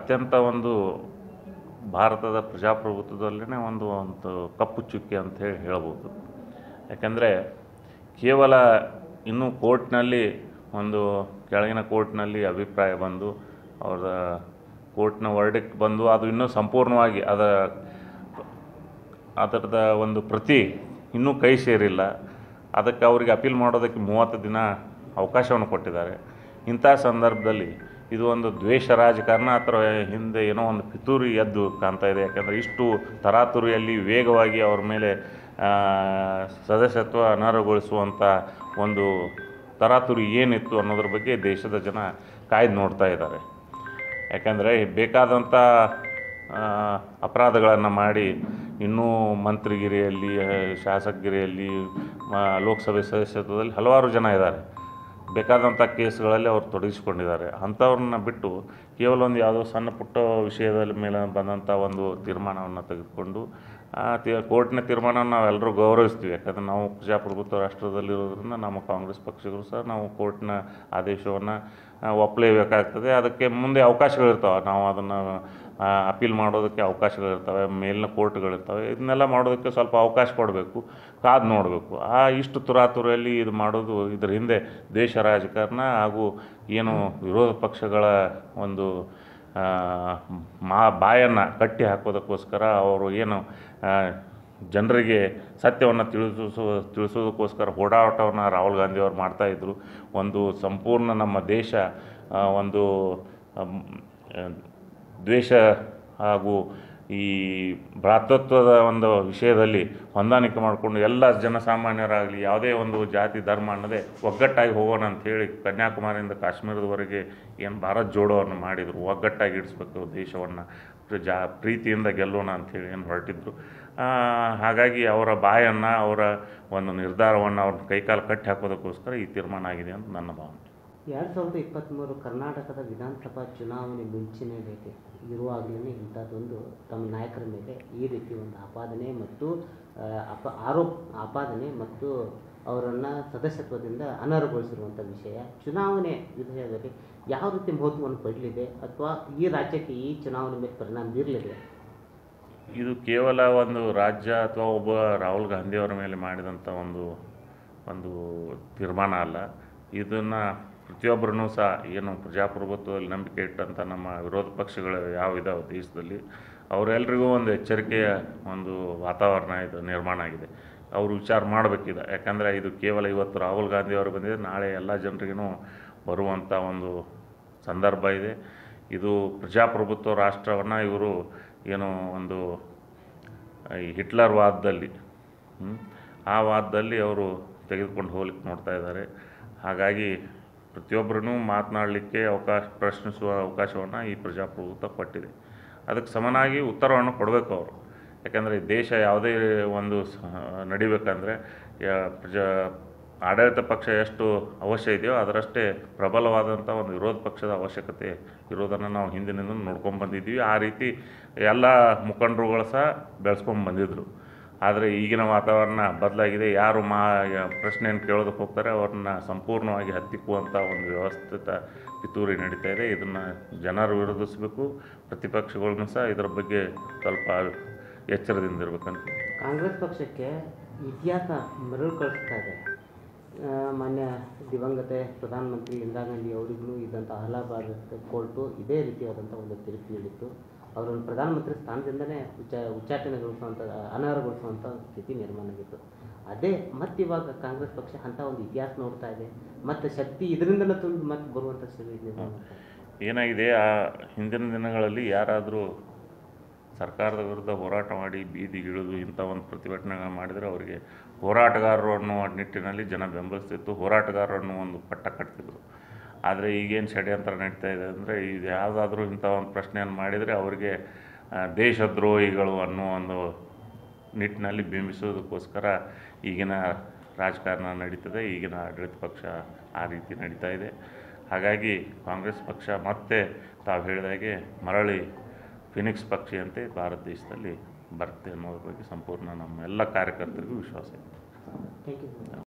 ಅತ್ಯಂತ ಒಂದು ಭಾರತದ ಪ್ರಜಾಪ್ರಭುತ್ವದಲ್ಲೇ ಒಂದು ಒಂದು ಕಪ್ಪು ಚುಕ್ಕೆ ಅಂತ ಹೇಳಿ ಹೇಳ್ಬೋದು ಯಾಕಂದರೆ ಕೇವಲ ಇನ್ನೂ ಕೋರ್ಟ್ನಲ್ಲಿ ಒಂದು ಕೆಳಗಿನ ಕೋರ್ಟ್ನಲ್ಲಿ ಅಭಿಪ್ರಾಯ ಬಂದು ಅವರ ಕೋರ್ಟ್ನ ವರ್ಡಿಕ್ಟ್ ಬಂದು ಅದು ಇನ್ನೂ ಸಂಪೂರ್ಣವಾಗಿ ಅದ ಅದರದ ಒಂದು ಪ್ರತಿ ಇನ್ನೂ ಕೈ ಸೇರಿಲ್ಲ ಅದಕ್ಕೆ ಅವರಿಗೆ ಅಪೀಲ್ ಮಾಡೋದಕ್ಕೆ ಮೂವತ್ತು ದಿನ ಅವಕಾಶವನ್ನು ಕೊಟ್ಟಿದ್ದಾರೆ ಇಂಥ ಸಂದರ್ಭದಲ್ಲಿ ಇದು ಒಂದು ದ್ವೇಷ ರಾಜಕಾರಣ ಅಥವಾ ಹಿಂದೆ ಏನೋ ಒಂದು ಪಿತೂರಿ ಎದ್ದು ಕಾಣ್ತಾ ಇದೆ ಯಾಕಂದರೆ ಇಷ್ಟು ತರಾತುರಿಯಲ್ಲಿ ವೇಗವಾಗಿ ಅವ್ರ ಮೇಲೆ ಆ, ಸದಸ್ಯತ್ವ ಅನರ್ಹಗೊಳಿಸುವಂಥ ಒಂದು ತರಾತುರಿ ಏನಿತ್ತು ಅನ್ನೋದ್ರ ಬಗ್ಗೆ ದೇಶದ ಜನ ಕಾಯ್ದು ನೋಡ್ತಾ ಇದ್ದಾರೆ ಯಾಕಂದರೆ ಬೇಕಾದಂಥ ಅಪರಾಧಗಳನ್ನು ಮಾಡಿ ಇನ್ನೂ ಮಂತ್ರಿಗಿರಿಯಲ್ಲಿ ಆ, ಶಾಸಕಗಿರಿಯಲ್ಲಿ ಮ- ಲೋಕಸಭೆ ಸದಸ್ಯತ್ವದಲ್ಲಿ ಹಲವಾರು ಜನ ಇದ್ದಾರೆ ಬೇಕಾದಂಥ ಕೇಸ್ಗಳಲ್ಲಿ ಅವ್ರು ತೊಡಗಿಸಿಕೊಂಡಿದ್ದಾರೆ ಅಂಥವ್ರನ್ನ ಬಿಟ್ಟು ಕೇವಲ ಒಂದು ಯಾವುದೋ ಸಣ್ಣ ಪುಟ್ಟ ವಿಷಯದ ಮೇಲೆ ಬಂದಂಥ ಒಂದು ತೀರ್ಮಾನವನ್ನು ತೆಗೆದುಕೊಂಡು ಆ ತಿ ಕೋರ್ಟ್ನ ತೀರ್ಮಾನವನ್ನು ನಾವೆಲ್ಲರೂ ಗೌರವಿಸ್ತೀವಿ ಯಾಕಂದರೆ ನಾವು ಪ್ರಜಾಪ್ರಭುತ್ವ ರಾಷ್ಟ್ರದಲ್ಲಿರೋದ್ರಿಂದ ನಮ್ಮ ಕಾಂಗ್ರೆಸ್ ಪಕ್ಷಗಳು ಸಹ ನಾವು ಕೋರ್ಟ್ನ ಆದೇಶವನ್ನು ಒಪ್ಪಲೇಬೇಕಾಗ್ತದೆ ಅದಕ್ಕೆ ಮುಂದೆ ಅವಕಾಶಗಳಿರ್ತಾವೆ ನಾವು ಅದನ್ನು ಅಪೀಲ್ ಮಾಡೋದಕ್ಕೆ ಅವಕಾಶಗಳಿರ್ತವೆ ಮೇಲಿನ ಕೋರ್ಟ್ಗಳಿರ್ತವೆ ಇದನ್ನೆಲ್ಲ ಮಾಡೋದಕ್ಕೆ ಸ್ವಲ್ಪ ಅವಕಾಶ ಕೊಡಬೇಕು ಕಾದು ನೋಡಬೇಕು ಆ ಇಷ್ಟು ತುರಾತುರಿಯಲ್ಲಿ ಇದು ಮಾಡೋದು ಇದ್ರ ಹಿಂದೆ ದೇಶ ರಾಜಕಾರಣ ಹಾಗೂ ಏನು ವಿರೋಧ ಪಕ್ಷಗಳ ಒಂದು ಆ, ಮಾ ಬಾಯನ್ನು ಕಟ್ಟಿ ಹಾಕೋದಕ್ಕೋಸ್ಕರ ಅವರು ಏನು ಆ, ಜನರಿಗೆ ಸತ್ಯವನ್ನು ತಿಳಿಸೋ ತಿಳಿಸೋದಕ್ಕೋಸ್ಕರ ಹೋರಾಟವನ್ನು ರಾಹುಲ್ ಗಾಂಧಿಯವರು ಮಾಡ್ತಾಯಿದ್ರು ಒಂದು ಸಂಪೂರ್ಣ ನಮ್ಮ ದೇಶ ಆ, ಒಂದು ಅಮ್, ಆ, ದ್ವೇಷ ಹಾಗೂ ಈ ಭ್ರಾತೃತ್ವದ ಒಂದು ವಿಷಯದಲ್ಲಿ ಹೊಂದಾಣಿಕೆ ಮಾಡಿಕೊಂಡು ಎಲ್ಲ ಜನಸಾಮಾನ್ಯರಾಗಲಿ ಯಾವುದೇ ಒಂದು ಜಾತಿ ಧರ್ಮ ಅನ್ನದೇ ಒಗ್ಗಟ್ಟಾಗಿ ಹೋಗೋಣ ಅಂಥೇಳಿ ಕನ್ಯಾಕುಮಾರಿಯಿಂದ ಕಾಶ್ಮೀರದವರೆಗೆ ಏನು ಭಾರತ್ ಜೋಡೋವನ್ನು ಮಾಡಿದರು ಒಗ್ಗಟ್ಟಾಗಿ ಇಡಿಸ್ಬೇಕು ದೇಶವನ್ನು ಜಾ ಪ್ರೀತಿಯಿಂದ ಗೆಲ್ಲೋಣ ಅಂಥೇಳಿ ಏನು ಹೊರಟಿದ್ರು ಆ, ಹಾಗಾಗಿ ಅವರ ಬಾಯನ್ನು ಅವರ ಒಂದು ನಿರ್ಧಾರವನ್ನು ಅವ್ರ ಕೈಕಾಲು ಕಟ್ಟಿ ಹಾಕೋದಕ್ಕೋಸ್ಕರ ಈ ತೀರ್ಮಾನ ಆಗಿದೆ ಅಂತ ನನ್ನ ಭಾವನೆ ಎರಡು ಸಾವಿರದ ಇಪ್ಪತ್ತ್ಮೂರು ಕರ್ನಾಟಕದ ವಿಧಾನಸಭಾ ಚುನಾವಣೆ ಮುಂಚಿನಲ್ಲಿದೆ ಇರುವಾಗಲೇ ಇಂಥದ್ದೊಂದು ತಮ್ಮ ನಾಯಕರ ಮೇಲೆ ಈ ರೀತಿ ಒಂದು ಆಪಾದನೆ ಮತ್ತು ಆ, ಅಪ ಆರೋಪ ಆಪಾದನೆ ಮತ್ತು ಅವರನ್ನು ಸದಸ್ಯತ್ವದಿಂದ ಅನರ್ಹಗೊಳಿಸಿರುವಂಥ ವಿಷಯ ಚುನಾವಣೆ ವಿಷಯದಲ್ಲಿ ಯಾವ ರೀತಿ ಮಹತ್ವವನ್ನು ಪಡಲಿದೆ ಅಥವಾ ಈ ರಾಜ್ಯಕ್ಕೆ ಈ ಚುನಾವಣೆ ಮೇಲೆ ಪರಿಣಾಮ ಬೀರಲಿದೆ ಇದು ಕೇವಲ ಒಂದು ರಾಜ್ಯ ಅಥವಾ ಒಬ್ಬ ರಾಹುಲ್ ಗಾಂಧಿಯವರ ಮೇಲೆ ಮಾಡಿದಂಥ ಒಂದು ಒಂದು ತೀರ್ಮಾನ ಅಲ್ಲ ಇದನ್ನು ಪ್ರತಿಯೊಬ್ಬರೂ ಸಹ ಏನು ಪ್ರಜಾಪ್ರಭುತ್ವದಲ್ಲಿ ನಂಬಿಕೆ ಇಟ್ಟಂಥ ನಮ್ಮ ವಿರೋಧ ಪಕ್ಷಗಳು ಯಾವ ಇದಾವೆ ದೇಶದಲ್ಲಿ ಅವರೆಲ್ಲರಿಗೂ ಒಂದು ಎಚ್ಚರಿಕೆಯ ಒಂದು ವಾತಾವರಣ ಇದು ನಿರ್ಮಾಣ ಆಗಿದೆ ಅವರು ವಿಚಾರ ಮಾಡಬೇಕಿದೆ ಯಾಕಂದರೆ ಇದು ಕೇವಲ ಇವತ್ತು ರಾಹುಲ್ ಗಾಂಧಿಯವರು ಬಂದಿದೆ ನಾಳೆ ಎಲ್ಲ ಜನರಿಗೂ ಬರುವಂಥ ಒಂದು ಸಂದರ್ಭ ಇದೆ ಇದು ಪ್ರಜಾಪ್ರಭುತ್ವ ರಾಷ್ಟ್ರವನ್ನು ಇವರು ಏನು ಒಂದು ಈ ಹಿಟ್ಲರ್ ವಾದದಲ್ಲಿ ಹ್ಮ್, ಆ ವಾದದಲ್ಲಿ ಅವರು ತೆಗೆದುಕೊಂಡು ಹೋಗ್ಲಿಕ್ಕೆ ನೋಡ್ತಾ ಇದ್ದಾರೆ ಹಾಗಾಗಿ ಪ್ರತಿಯೊಬ್ಬರೂ ಮಾತನಾಡಲಿಕ್ಕೆ ಅವಕಾಶ ಪ್ರಶ್ನಿಸುವ ಅವಕಾಶವನ್ನು ಈ ಪ್ರಜಾಪ್ರಭುತ್ವ ಕೊಟ್ಟಿದೆ ಅದಕ್ಕೆ ಸಮನಾಗಿ ಉತ್ತರವನ್ನು ಕೊಡಬೇಕು ಅವರು ಯಾಕಂದರೆ ದೇಶ ಯಾವುದೇ ಒಂದು ಸ- ನಡಿಬೇಕಂದ್ರೆ ಯಾ- ಪ್ರಜಾ ಆಡಳಿತ ಪಕ್ಷ ಎಷ್ಟು ಅವಶ್ಯ ಇದೆಯೋ ಅದರಷ್ಟೇ ಪ್ರಬಲವಾದಂಥ ಒಂದು ವಿರೋಧ ಪಕ್ಷದ ಅವಶ್ಯಕತೆ ಇರೋದನ್ನು ನಾವು ಹಿಂದಿನಿಂದ ನೋಡ್ಕೊಂಡು ಬಂದಿದ್ದೀವಿ ಆ ರೀತಿ ಎಲ್ಲ ಮುಖಂಡರುಗಳು ಸಹ ಬೆಳೆಸ್ಕೊಂಡು ಬಂದಿದ್ದರು ಆದರೆ ಈಗಿನ ವಾತಾವರಣ ಬದಲಾಗಿದೆ ಯಾರು ಮಾ ಯ- ಪ್ರಶ್ನೆಯನ್ನು ಕೇಳೋದಕ್ಕೆ ಹೋಗ್ತಾರೆ ಅವ್ರನ್ನ ಸಂಪೂರ್ಣವಾಗಿ ಹತ್ತಿಕ್ಕುವಂಥ ಒಂದು ವ್ಯವಸ್ಥಿತ ಪಿತೂರಿ ನಡೀತಾ ಇದೆ ಇದನ್ನು ಜನರು ವಿರೋಧಿಸಬೇಕು ಪ್ರತಿಪಕ್ಷಗಳನ್ನು ಸಹ ಇದರ ಬಗ್ಗೆ ಸ್ವಲ್ಪ ಎಚ್ಚರದಿಂದ ಇರಬೇಕಂತ ಕಾಂಗ್ರೆಸ್ ಪಕ್ಷಕ್ಕೆ ಇತಿಹಾಸ ಮರಳು ಕಳಿಸ್ತಾ ಇದೆ ಆ, ಮಾನ್ಯ ದಿವಂಗತ ಪ್ರಧಾನಮಂತ್ರಿ ಇಂದಿರಾ ಗಾಂಧಿ ಅವರಿಗೂ ಇದ್ದಂಥ ಅಲಹಾಬಾದ್ ಕೋರ್ಟು ಇದೇ ರೀತಿಯಾದಂಥ ಒಂದು ತೀರ್ಪು ನೀಡಿತ್ತು ಅವರನ್ನು ಪ್ರಧಾನಮಂತ್ರಿ ಸ್ಥಾನದಿಂದಲೇ ಉಚ್ಚ ಉಚ್ಚಾಟನೆಗೊಳಿಸುವಂಥ ಅನರ್ಹಗೊಳಿಸುವಂಥ ಸ್ಥಿತಿ ನಿರ್ಮಾಣ ಆಗಿತ್ತು ಅದೇ ಮತ್ತಿವಾಗ ಕಾಂಗ್ರೆಸ್ ಪಕ್ಷ ಅಂಥ ಒಂದು ಇತಿಹಾಸ ನೋಡ್ತಾ ಇದೆ ಮತ್ತು ಶಕ್ತಿ ಇದರಿಂದಲೇ ತುಂಬಿ ಮತ್ತೆ ಬರುವಂಥ ಸ್ಥಿತಿ ನಿರ್ಮಾಣ ಆಗ್ತಾ ಇದೆ. ಏನಾಗಿದೆ ಆ ಹಿಂದಿನ ದಿನಗಳಲ್ಲಿ ಯಾರಾದರೂ ಸರ್ಕಾರದ ವಿರುದ್ಧ ಹೋರಾಟ ಮಾಡಿ ಬೀದಿಗಿಳಿದು ಇಂಥ ಒಂದು ಪ್ರತಿಭಟನೆಗಳು ಮಾಡಿದರೆ ಅವರಿಗೆ ಹೋರಾಟಗಾರರು ಅನ್ನೋ ನಿಟ್ಟಿನಲ್ಲಿ ಜನ ಬೆಂಬಲಿಸ್ತಿತ್ತು ಹೋರಾಟಗಾರರು ಅನ್ನೋ ಒಂದು ಪಟ್ಟ ಕಟ್ತಿದ್ರು ಆದರೆ ಈಗೇನು ಷಡ್ಯಂತ್ರ ನಡೀತಾ ಇದೆ ಅಂದರೆ ಇದು ಯಾವುದಾದ್ರೂ ಇಂಥ ಒಂದು ಪ್ರಶ್ನೆಯನ್ನು ಮಾಡಿದರೆ ಅವರಿಗೆ ಆ, ದೇಶದ್ರೋಹಿಗಳು ಅನ್ನೋ ಒಂದು ನಿಟ್ಟಿನಲ್ಲಿ ಬಿಂಬಿಸೋದಕ್ಕೋಸ್ಕರ ಈಗಿನ ರಾಜಕಾರಣ ನಡೀತದೆ ಈಗಿನ ಆಡಳಿತ ಪಕ್ಷ ಆ ರೀತಿ ನಡೀತಾ ಇದೆ ಹಾಗಾಗಿ ಕಾಂಗ್ರೆಸ್ ಪಕ್ಷ ಮತ್ತೆ ತಾವು ಹೇಳಿದಾಗೆ ಮರಳಿ ಫಿನಿಕ್ಸ್ ಪಕ್ಷಿಯಂತೆ ಭಾರತ ದೇಶದಲ್ಲಿ ಬರುತ್ತೆ ಅನ್ನೋದ್ರ ಬಗ್ಗೆ ಸಂಪೂರ್ಣ ನಮ್ಮ ಎಲ್ಲ ಕಾರ್ಯಕರ್ತರಿಗೂ ವಿಶ್ವಾಸ ಇದೆ ಥ್ಯಾಂಕ್ ಯು